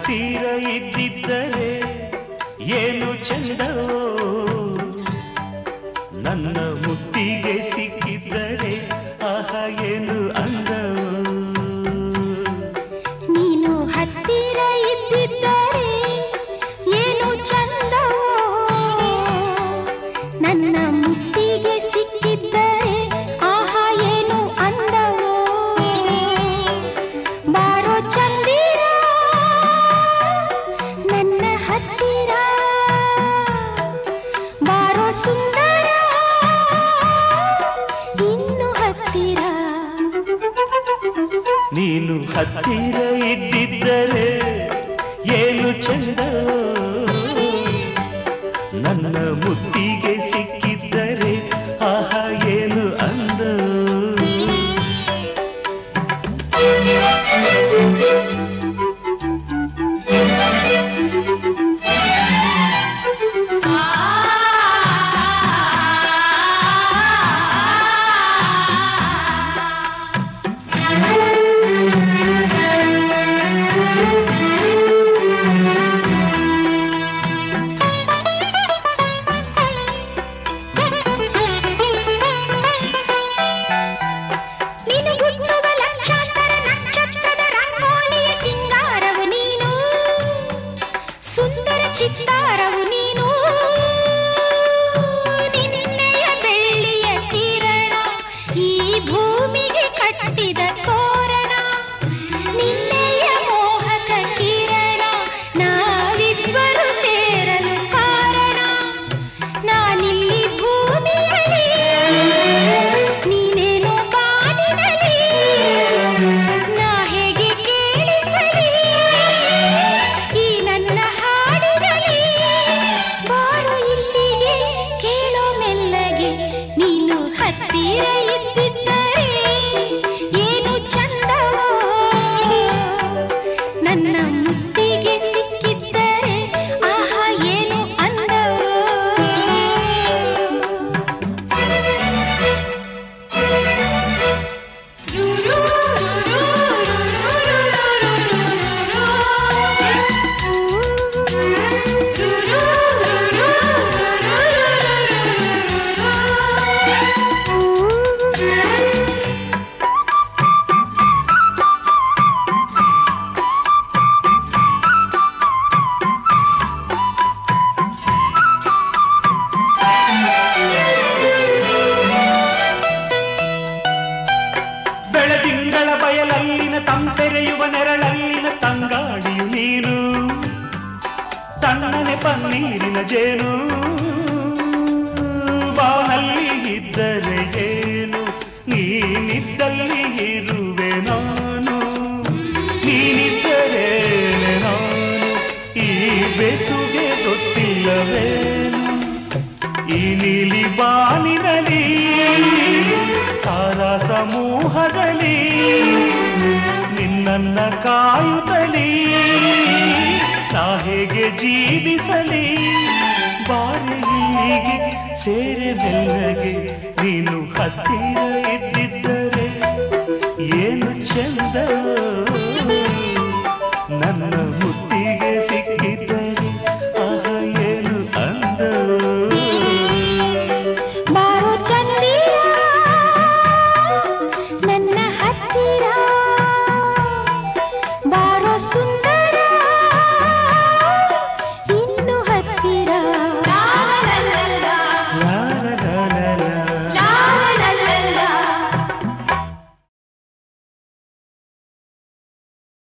ಹತ್ತಿರ ಇದ್ದಿದ್ದರೆ ಏನು ಚಂದವೋ ನನ್ನ ಮುತ್ತಿಗೆ ಸಿಕ್ಕಿದ್ದರೆ ಆಹ ಏನು ಅಂದವೋ ನೀನು ಹತ್ತಿರ ಇದ್ದಿದ್ದರೆ ಏನು ಚಂದವೋ ನನ್ನ ಮುತ್ತಿಗೆ ಸಿಕ್ಕಿದ್ದರೆ ಆಹಾ ಏನು ಅಂದವೋ ಬಾರೋ ಚಂದಿರ ನನ್ನ ಹತ್ತಿರ ಬಾರೋ ಸುಂದರ ಇನ್ನು ಹತ್ತಿರ ನೀನು ಹತ್ತಿರ ಇದ್ದಿದ್ದರೆ ಏನು ಚಂದವೋ ನನ್ನ ಮುತ್ತಿಗೆ ಸಿಕ್ಕಿದ್ದರೆ ಆಹ ಏನು ಅಂದೋ ನೀನು ಹುಟ್ಟುವ ಲಕ್ಷಾಂತರ ನಕ್ಷತ್ರದ ರಂಗೋಲಿಯ ಸಿಂಗಾರವು ನೀನು ಸುಂದರ ಚಿತ್ತಾರವು ನೀನು ನಿನ್ನೆಯ ಬೆಳ್ಳಿಯ ಕಿರಣ ಈ ಭೂಮಿಗೆ ಕಟ್ಟಿದ ತೋರಣ ನಿನ್ನೆಯ ಮೋಹಕ ಕಿರಣ ನಾವಿಬ್ಬರು ಸೇರಲು ಕಾರಣ ನಾನಿಲ್ಲಿ ಭೂಮಿಯಲ್ಲಿ ನೀನೇನೋ ಬಾನಿನಲ್ಲಿ ನಾ ಹೇಗೆ ಕೇಳಿಸಲಿ ಈ ನನ್ನ ಹಾಡಿನಲ್ಲಿ ಬಾರು ಇಲ್ಲಿಗೆ ಕೇಳೋ ಮೆಲ್ಲಗೆ ನೀನು ಹತ್ತಿರ ಇದ್ದಿದ್ದರೆ ಏನು ಚಂದವೋ ನನ್ನ ಮುತ್ತಿಗೆ ಸಿಕ್ಕಿದ್ದರೆ ಆಹಾ ಏನು ಅಂದವೋ ಬೆಳದಿಂಗಳ ಬಯಲಲ್ಲಿನ ತಂಪೆರೆಯುವ ನೆರಳಲ್ಲಿನ ತಂಗಾಡಿಯು ನೀನು ತಣ್ಣನೆ ಪನ್ನೀರಿನ ಜೇನು ಬಾನಲ್ಲಿ ಇದ್ದರೆ ಏನು ನೀನಿದ್ದಲ್ಲಿ ಇರುವೆ ನಾನು ನೀನಿದ್ದರೆ ನಾನು ಈ ಬೆಸುಗೆ ಗೊತ್ತಿಲ್ಲವೇನು ಈ ನೀಲಿ ಬಾನಿನಲ್ಲಿ ತಾರ ಸಮೂಹದಲ್ಲಿ ನಿನ್ನನ್ನ ಕಾಯುತ್ತಲಿ ನಾ ಹೇಗೆ ಜೀವಿಸಲಿ ಬಾರಿ ಹೀಗೆ ಸೇರೆ ಮೆಲ್ಲಗೆ ನೀನು ಹತ್ತಿರ ಇದ್ದಿದ್ದರೆ ಏನು ಚಂದವೋ